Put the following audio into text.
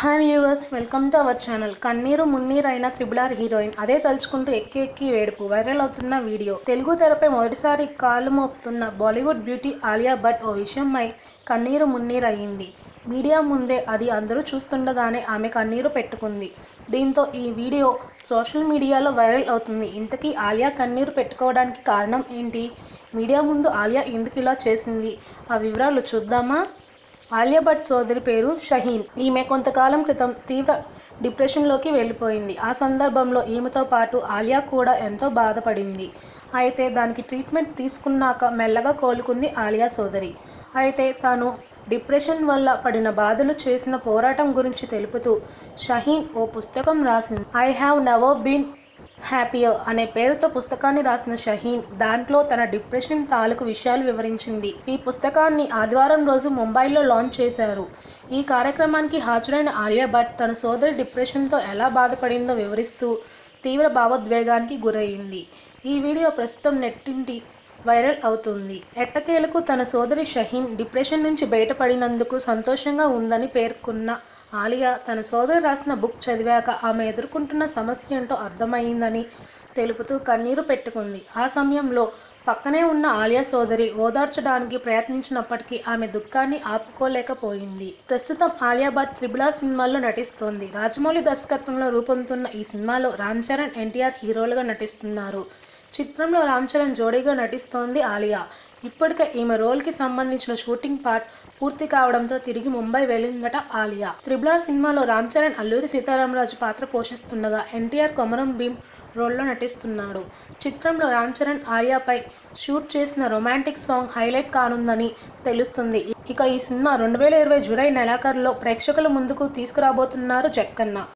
hi viewers welcome to our channel కన్నీరు మున్నీరు అయిన త్రిబులార్ హీరోయిన్ అదే తలుచుకుంటూ ఎక్కి ఎక్కి వేడుపు వైరల్ అవుతున్న వీడియో తెలుగు తెరపై మొదటిసారి కాలు మోపుతున్న బాలీవుడ్ బ్యూటీ ఆలియా భట్ ఓ విషయమై కన్నీరు మున్నీరు అయ్యింది మీడియా ముందే అది అందరూ చూస్తుండగానే ఆమె కన్నీరు పెట్టుకుంది దీంతో ఈ వీడియో సోషల్ మీడియాలో వైరల్ అవుతుంది ఇంతకీ ఆలియా కన్నీరు పెట్టుకోవడానికి కారణం ఏంటి మీడియా ముందు ఆలియా ఎందుకు ఇలా చేసింది ఆ వివరాలు చూద్దామా ఆలియా భట్ సోదరి పేరు షహీన్ ఈమె కొంతకాలం క్రితం తీవ్ర డిప్రెషన్లోకి వెళ్ళిపోయింది ఆ సందర్భంలో ఈమెతో పాటు ఆలియా కూడా ఎంతో బాధపడింది అయితే దానికి ట్రీట్మెంట్ తీసుకున్నాక మెల్లగా కోలుకుంది ఆలియా సోదరి అయితే తాను డిప్రెషన్ వల్ల పడిన బాధలు చేసిన పోరాటం గురించి తెలుపుతూ షహీన్ ఓ పుస్తకం రాసింది I have never been happier అనే పేరుతో పుస్తకాన్ని రాసిన షహీన్ దాంట్లో తన డిప్రెషన్ తాలూకు విషయాలు వివరించింది ఈ పుస్తకాన్ని ఆదివారం రోజు ముంబైలో లాంచ్ చేశారు ఈ కార్యక్రమానికి హాజరైన ఆలియా భట్ తన సోదరి డిప్రెషన్తో ఎలా బాధపడిందో వివరిస్తూ తీవ్ర భావోద్వేగానికి గురయింది ఈ వీడియో ప్రస్తుతం నెట్టింటి వైరల్ అవుతుంది ఎట్టకేలకు తన సోదరి షహీన్ డిప్రెషన్ నుంచి బయటపడినందుకు సంతోషంగా ఉందని పేర్కొన్న ఆలియా తన సోదరి రాసిన బుక్ చదివాక ఆమె ఎదుర్కొంటున్న సమస్య ఏంటో అర్థమైందని తెలుపుతూ కన్నీరు పెట్టుకుంది ఆ సమయంలో పక్కనే ఉన్న ఆలియా సోదరి ఓదార్చడానికి ప్రయత్నించినప్పటికీ ఆమె దుఃఖాన్ని ఆపుకోలేకపోయింది ప్రస్తుతం ఆలియా భట్ త్రిబుల్ ఆర్ సినిమాల్లో నటిస్తోంది రాజమౌళి దర్శకత్వంలో రూపొందుతున్న ఈ సినిమాలో రామ్ చరణ్ ఎన్టీఆర్ హీరోలుగా నటిస్తున్నారు చిత్రంలో రామ్ చరణ్ జోడీగా నటిస్తోంది ఆలియా ఇప్పటికే ఈమె రోల్కి సంబంధించిన షూటింగ్ పార్ట్ పూర్తి కావడంతో తిరిగి ముంబై వెళ్ళిందట ఆలియా త్రిబులార్ సినిమాలో రామ్ చరణ్ అల్లూరి సీతారామరాజు పాత్ర పోషిస్తుండగా ఎన్టీఆర్ కొమరం భీమ్ రోల్లో నటిస్తున్నాడు చిత్రంలో రామ్ చరణ్ ఆలియాపై షూట్ చేసిన రొమాంటిక్ సాంగ్ హైలైట్ కానుందని తెలుస్తుంది ఇక ఈ సినిమా రెండు వేల ఇరవై జూలై నెలాఖరులో ప్రేక్షకుల ముందుకు తీసుకురాబోతున్నారు జక్కన్న